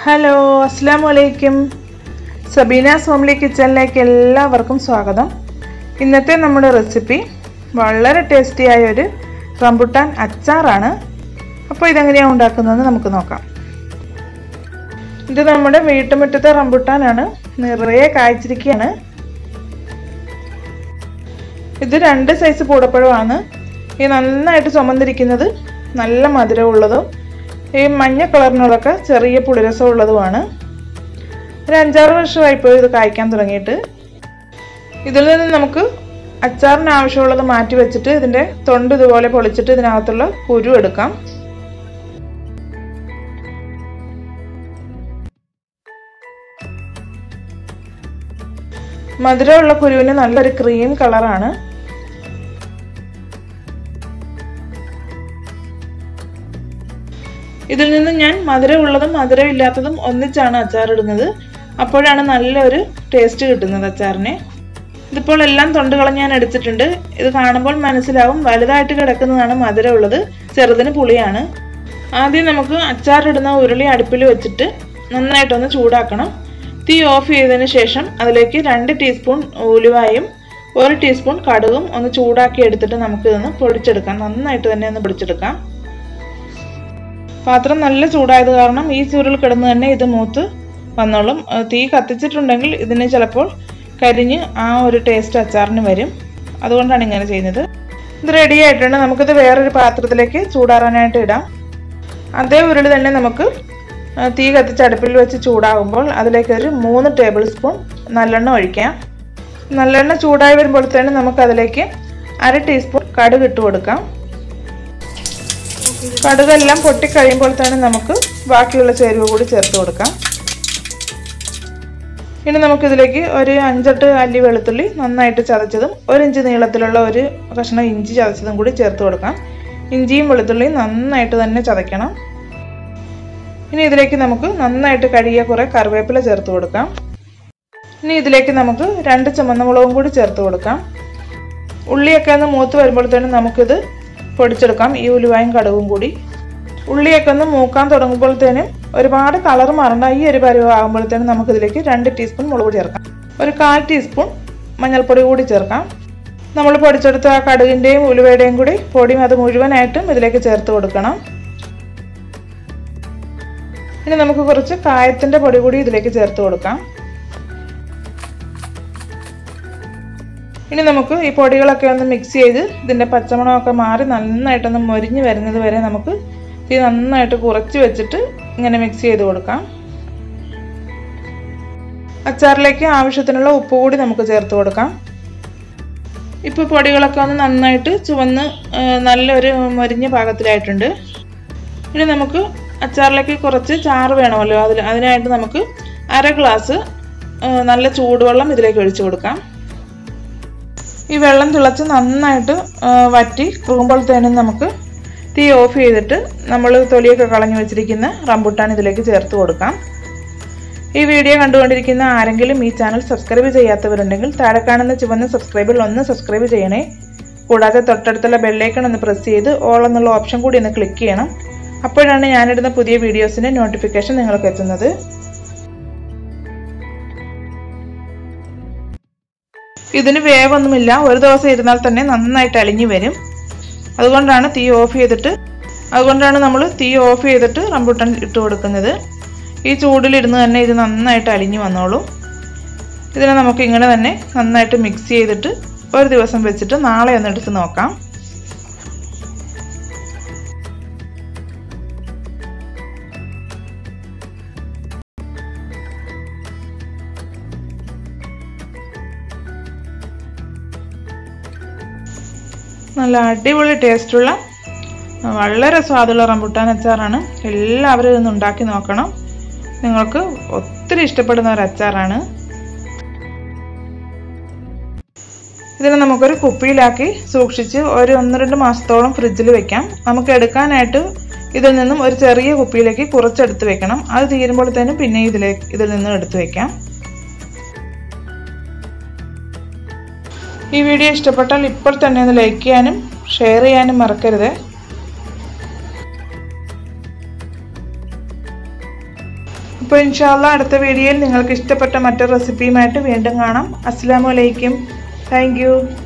hello അസ്സാം വലൈക്കും സബീന സോംലി കിച്ചണിലേക്ക് എല്ലാവർക്കും സ്വാഗതം ഇന്നത്തെ നമ്മുടെ റെസിപ്പി വളരെ ടേസ്റ്റിയായ ഒരു റംബുട്ടാൻ അച്ചാറാണ് അപ്പോൾ ഇതെങ്ങനെയാണ് ഉണ്ടാക്കുന്നതെന്ന് നമുക്ക് നോക്കാം ഇത് നമ്മുടെ വീട്ടുമുറ്റത്തെ റംബുട്ടാനാണ് നിറയെ കായ്ച്ചിരിക്കുകയാണ് ഇത് രണ്ട് സൈസ് പൂടപ്പഴമാണ് ഈ നന്നായിട്ട് ചുമന്നിരിക്കുന്നത് നല്ല മധുരമുള്ളതും ഈ മഞ്ഞ കളറിനുള്ളതൊക്കെ ചെറിയ പുളിരസം ഉള്ളതുമാണ് ഒരു അഞ്ചാറ് വർഷമായിപ്പോയി ഇത് കായ്ക്കാൻ തുടങ്ങിയിട്ട് ഇതിൽ നിന്ന് നമുക്ക് അച്ചാറിന് ആവശ്യമുള്ളത് മാറ്റി വെച്ചിട്ട് ഇതിൻ്റെ തൊണ്ട് ഇതുപോലെ പൊളിച്ചിട്ട് ഇതിനകത്തുള്ള കുരു എടുക്കാം മധുരമുള്ള കുരുവിന് നല്ലൊരു ക്രീം കളറാണ് ഇതിൽ നിന്ന് ഞാൻ മധുരമുള്ളതും മധുരമില്ലാത്തതും ഒന്നിച്ചാണ് അച്ചാറിടുന്നത് അപ്പോഴാണ് നല്ലൊരു ടേസ്റ്റ് കിട്ടുന്നത് അച്ചാറിന് ഇതിപ്പോൾ എല്ലാം തൊണ്ടുകൾ ഞാൻ എടുത്തിട്ടുണ്ട് ഇത് കാണുമ്പോൾ മനസ്സിലാവും വലുതായിട്ട് കിടക്കുന്നതാണ് മധുരമുള്ളത് ചെറുതിന് പുളിയാണ് ആദ്യം നമുക്ക് അച്ചാറിടുന്ന ഉരുളി അടുപ്പിൽ വെച്ചിട്ട് നന്നായിട്ടൊന്ന് ചൂടാക്കണം തീ ഓഫ് ചെയ്തതിന് ശേഷം അതിലേക്ക് രണ്ട് ടീസ്പൂൺ ഉലുവായും ഒരു ടീസ്പൂൺ കടുകും ഒന്ന് ചൂടാക്കി എടുത്തിട്ട് നമുക്ക് ഇതൊന്ന് പൊടിച്ചെടുക്കാം നന്നായിട്ട് തന്നെ ഒന്ന് പൊടിച്ചെടുക്കാം പാത്രം നല്ല ചൂടായത് കാരണം ഈ ചൂരിൽ കിടന്ന് തന്നെ ഇത് മൂത്ത് വന്നോളും തീ കത്തിച്ചിട്ടുണ്ടെങ്കിൽ ഇതിന് ചിലപ്പോൾ കരിഞ്ഞ് ആ ഒരു ടേസ്റ്റ് അച്ചാറിന് വരും അതുകൊണ്ടാണ് ഇങ്ങനെ ചെയ്യുന്നത് ഇത് റെഡി ആയിട്ടുണ്ട് നമുക്കിത് വേറൊരു പാത്രത്തിലേക്ക് ചൂടാറാനായിട്ട് ഇടാം അതേ ഉരുളി തന്നെ നമുക്ക് തീ കത്തിച്ച് അടുപ്പിൽ വെച്ച് ചൂടാകുമ്പോൾ അതിലേക്ക് ഒരു മൂന്ന് ടേബിൾ സ്പൂൺ നല്ലെണ്ണ ഒഴിക്കാം നല്ലെണ്ണ ചൂടായി വരുമ്പോഴത്തേന് നമുക്ക് അതിലേക്ക് അര ടീസ്പൂൺ കടുക് ഇട്ട് കൊടുക്കാം കടുകെല്ലാം പൊട്ടിക്കഴിയുമ്പോൾ തന്നെ നമുക്ക് ബാക്കിയുള്ള ചേരുവ കൂടി ചേർത്ത് കൊടുക്കാം ഇനി നമുക്കിതിലേക്ക് ഒരു അഞ്ചെട്ട് അല്ലി വെളുത്തുള്ളി നന്നായിട്ട് ചതച്ചതും ഒരു ഇഞ്ച് നീളത്തിലുള്ള ഒരു കഷ്ണം ഇഞ്ചി ചതച്ചതും കൂടി ചേർത്ത് കൊടുക്കാം ഇഞ്ചിയും വെളുത്തുള്ളിയും നന്നായിട്ട് തന്നെ ചതയ്ക്കണം ഇനി ഇതിലേക്ക് നമുക്ക് നന്നായിട്ട് കഴുകിയ കുറേ കറിവേപ്പില ചേർത്ത് കൊടുക്കാം ഇനി ഇതിലേക്ക് നമുക്ക് രണ്ട് ചുമന്ന മുളകും കൂടി ചേർത്ത് കൊടുക്കാം ഉള്ളിയൊക്കെ ഒന്ന് മൂത്ത് വരുമ്പോഴത്തേനും നമുക്കിത് പൊടിച്ചെടുക്കാം ഈ ഉലുവായും കടുകും കൂടി ഉള്ളിയൊക്കെ ഒന്ന് മൂക്കാൻ തുടങ്ങുമ്പോഴത്തേനും ഒരുപാട് കളർ മാറണ്ട ഈ ഒരു പരുവ ആകുമ്പോഴത്തേനും നമുക്കിതിലേക്ക് രണ്ട് ടീസ്പൂൺ മുളക് ചേർക്കാം ഒരു കാൽ ടീസ്പൂൺ മഞ്ഞൾപ്പൊടി കൂടി ചേർക്കാം നമ്മൾ പൊടിച്ചെടുത്ത ആ കടുകിൻ്റെയും ഉലുവയുടെയും കൂടി പൊടിയും അത് മുഴുവനായിട്ടും ഇതിലേക്ക് ചേർത്ത് കൊടുക്കണം ഇനി നമുക്ക് കുറച്ച് കായത്തിൻ്റെ പൊടി കൂടി ഇതിലേക്ക് ചേർത്ത് കൊടുക്കാം ഇനി നമുക്ക് ഈ പൊടികളൊക്കെ ഒന്ന് മിക്സ് ചെയ്ത് ഇതിൻ്റെ പച്ചമണമൊക്കെ മാറി നന്നായിട്ടൊന്ന് മൊരിഞ്ഞ് വരുന്നത് വരെ നമുക്ക് തീ നന്നായിട്ട് കുറച്ച് വെച്ചിട്ട് ഇങ്ങനെ മിക്സ് ചെയ്ത് കൊടുക്കാം അച്ചാറിലേക്ക് ആവശ്യത്തിനുള്ള ഉപ്പ് കൂടി നമുക്ക് ചേർത്ത് കൊടുക്കാം ഇപ്പോൾ പൊടികളൊക്കെ ഒന്ന് നന്നായിട്ട് ചുവന്ന് നല്ലൊരു മൊരിഞ്ഞ പാകത്തിലായിട്ടുണ്ട് ഇനി നമുക്ക് അച്ചാറിലേക്ക് കുറച്ച് ചാറ് വേണമല്ലോ അതിൽ അതിനായിട്ട് നമുക്ക് അര ഗ്ലാസ് നല്ല ചൂടുവെള്ളം ഇതിലേക്ക് ഒഴിച്ചു കൊടുക്കാം ഈ വെള്ളം തിളച്ച് നന്നായിട്ട് വറ്റി കുറുമ്പോഴത്തേനും നമുക്ക് തീ ഓഫ് ചെയ്തിട്ട് നമ്മൾ തൊലിയൊക്കെ കളഞ്ഞു വെച്ചിരിക്കുന്ന റംബുട്ടാൻ ഇതിലേക്ക് ചേർത്ത് കൊടുക്കാം ഈ വീഡിയോ കണ്ടുകൊണ്ടിരിക്കുന്ന ആരെങ്കിലും ഈ ചാനൽ സബ്സ്ക്രൈബ് ചെയ്യാത്തവരുണ്ടെങ്കിൽ താഴെ കാണുന്ന ചുവന്ന സബ്സ്ക്രൈബിൽ ഒന്ന് സബ്സ്ക്രൈബ് ചെയ്യണേ കൂടാതെ തൊട്ടടുത്തുള്ള ബെല്ലൈക്കൺ ഒന്ന് പ്രസ് ചെയ്ത് ഓൾ എന്നുള്ള ഓപ്ഷൻ കൂടി ഒന്ന് ക്ലിക്ക് ചെയ്യണം അപ്പോഴാണ് ഞാനിടുന്ന പുതിയ വീഡിയോസിൻ്റെ നോട്ടിഫിക്കേഷൻ നിങ്ങൾക്ക് എത്തുന്നത് ഇതിന് വേവൊന്നുമില്ല ഒരു ദിവസം ഇരുന്നാൽ തന്നെ നന്നായിട്ട് അലിഞ്ഞു വരും അതുകൊണ്ടാണ് തീ ഓഫ് ചെയ്തിട്ട് അതുകൊണ്ടാണ് നമ്മൾ തീ ഓഫ് ചെയ്തിട്ട് റംബുട്ടാൻ ഇട്ട് കൊടുക്കുന്നത് ഈ ചൂടിലിരുന്ന് തന്നെ ഇത് നന്നായിട്ട് അലിഞ്ഞു വന്നോളൂ ഇതിനെ നമുക്ക് ഇങ്ങനെ തന്നെ നന്നായിട്ട് മിക്സ് ചെയ്തിട്ട് ഒരു ദിവസം വെച്ചിട്ട് നാളെ ഒന്ന് എടുത്ത് നോക്കാം നല്ല അടിപൊളി ടേസ്റ്റുള്ള വളരെ സ്വാദുള്ള റംബുട്ടാൻ അച്ചാറാണ് എല്ലാവരും ഇതൊന്ന് ഉണ്ടാക്കി നോക്കണം നിങ്ങൾക്ക് ഒത്തിരി ഇഷ്ടപ്പെടുന്ന ഒരു അച്ചാറാണ് ഇതിനെ നമുക്കൊരു കുപ്പിയിലാക്കി സൂക്ഷിച്ച് ഒരു ഒന്ന് രണ്ട് മാസത്തോളം ഫ്രിഡ്ജിൽ വെക്കാം നമുക്ക് എടുക്കാനായിട്ട് ഇതിൽ നിന്നും ഒരു ചെറിയ കുപ്പിയിലേക്ക് കുറച്ചെടുത്ത് വെക്കണം അത് തീരുമ്പോഴത്തേനും പിന്നെ ഇതിലേക്ക് ഇതിൽ നിന്നും എടുത്ത് വെക്കാം ഈ വീഡിയോ ഇഷ്ടപ്പെട്ടാൽ ഇപ്പോൾ തന്നെ ഒന്ന് ലൈക്ക് ചെയ്യാനും ഷെയർ ചെയ്യാനും മറക്കരുത് അപ്പോൾ ഇൻഷാല്ല അടുത്ത വീഡിയോയിൽ നിങ്ങൾക്ക് ഇഷ്ടപ്പെട്ട മറ്റൊരു റെസിപ്പിയുമായിട്ട് വീണ്ടും കാണാം അസ്സാം വലൈക്കും താങ്ക്